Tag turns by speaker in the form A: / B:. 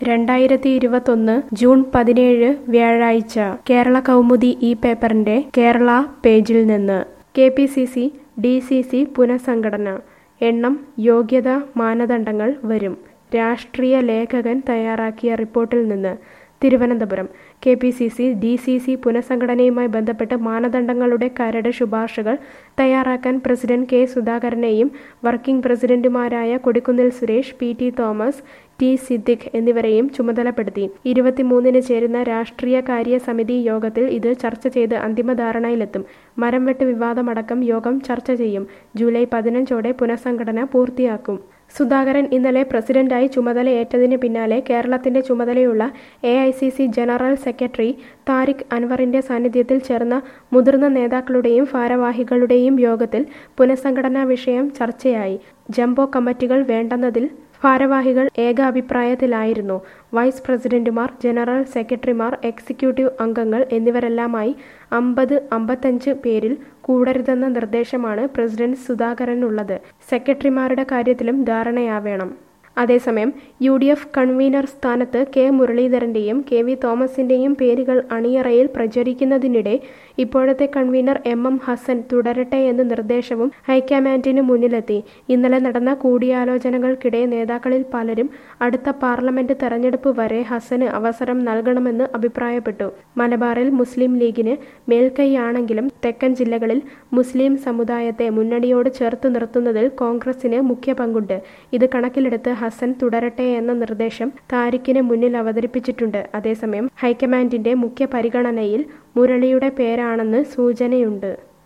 A: രണ്ടായിരത്തി ഇരുപത്തൊന്ന് ജൂൺ പതിനേഴ് വ്യാഴാഴ്ച കേരള കൗമുദി ഈ പേപ്പറിന്റെ കേരള പേജിൽ നിന്ന് K P C C D C C പുനഃസംഘടന എണ്ണം യോഗ്യത മാനദണ്ഡങ്ങൾ വരും രാഷ്ട്രീയ ലേഖകൻ തയ്യാറാക്കിയ റിപ്പോർട്ടിൽ നിന്ന് Thiruvananthapuram K P C C D C C പുനഃസംഘടനയുമായി ബന്ധപ്പെട്ട് മാനദണ്ഡങ്ങളുടെ കരട് ശുപാർശകൾ തയ്യാറാക്കാൻ പ്രസിഡന്റ് കെ സുധാകരനെയും വർക്കിംഗ് പ്രസിഡന്റുമാരായ Kodikunnil Suresh P T Thomas T Siddique എന്നിവരെയും ചുമതലപ്പെടുത്തി ഇരുപത്തിമൂന്നിന് ചേരുന്ന രാഷ്ട്രീയ കാര്യ സമിതി യോഗത്തിൽ ഇത് ചർച്ച ചെയ്ത് അന്തിമ ധാരണയിലെത്തും മരംവെട്ട് വിവാദമടക്കം യോഗം ചർച്ച ചെയ്യും ജൂലൈ പതിനഞ്ചോടെ പുനഃസംഘടന പൂർത്തിയാക്കും സുധാകരൻ ഇന്നലെ പ്രസിഡന്റായി ചുമതലയേറ്റതിന് പിന്നാലെ കേരളത്തിന്റെ ചുമതലയുള്ള A I C C general secretary Tariq അൻവറിന്റെ സാന്നിധ്യത്തിൽ ചേർന്ന മുതിർന്ന നേതാക്കളുടെയും ഭാരവാഹികളുടെയും യോഗത്തിൽ പുനഃസംഘടനാ വിഷയം ചർച്ചയായി ജംബോ കമ്മിറ്റികൾ വേണ്ടെന്നതിൽ ഭാരവാഹികൾ ഏകാഭിപ്രായത്തിലായിരുന്നു വൈസ് പ്രസിഡന്റുമാർ ജനറൽ സെക്രട്ടറിമാർ എക്സിക്യൂട്ടീവ് അംഗങ്ങൾ എന്നിവരെല്ലാമായി അമ്പത് അമ്പത്തഞ്ച് പേരിൽ കൂടരുതെന്ന നിർദ്ദേശമാണ് പ്രസിഡന്റ് സുധാകരനുള്ളത് സെക്രട്ടറിമാരുടെ കാര്യത്തിലും ധാരണയാവേണം അതേസമയം യു ഡി എഫ് കൺവീനർ സ്ഥാനത്ത് കെ മുരളീധരന്റെയും കെ വി തോമസിന്റെയും പേരുകൾ അണിയറയിൽ പ്രചരിക്കുന്നതിനിടെ ഇപ്പോഴത്തെ കൺവീനർ എം എം ഹസൻ തുടരട്ടെ എന്ന നിർദ്ദേശവും ഹൈക്കമാൻഡിന് മുന്നിലെത്തി ഇന്നലെ നടന്ന കൂടിയാലോചനകൾക്കിടെ നേതാക്കളിൽ പലരും അടുത്ത പാർലമെന്റ് തെരഞ്ഞെടുപ്പ് വരെ ഹസന് അവസരം നൽകണമെന്ന് അഭിപ്രായപ്പെട്ടു മലബാറിൽ മുസ്ലിം ലീഗിന് മേൽക്കൈയാണെങ്കിലും തെക്കൻ ജില്ലകളിൽ മുസ്ലിം സമുദായത്തെ മുന്നണിയോട് ചേർത്ത് നിർത്തുന്നതിൽ കോൺഗ്രസിന് മുഖ്യ പങ്കുണ്ട് ഇത് കണക്കിലെടുത്ത് ഹസൻ തുടരട്ടെ എന്ന നിർദ്ദേശം താരിഖിന് മുന്നിൽ അവതരിപ്പിച്ചിട്ടുണ്ട് അതേസമയം ഹൈക്കമാൻഡിന്റെ മുഖ്യ പരിഗണനയിൽ മുരളിയുടെ പേരാണെന്ന് സൂചനയുണ്ട്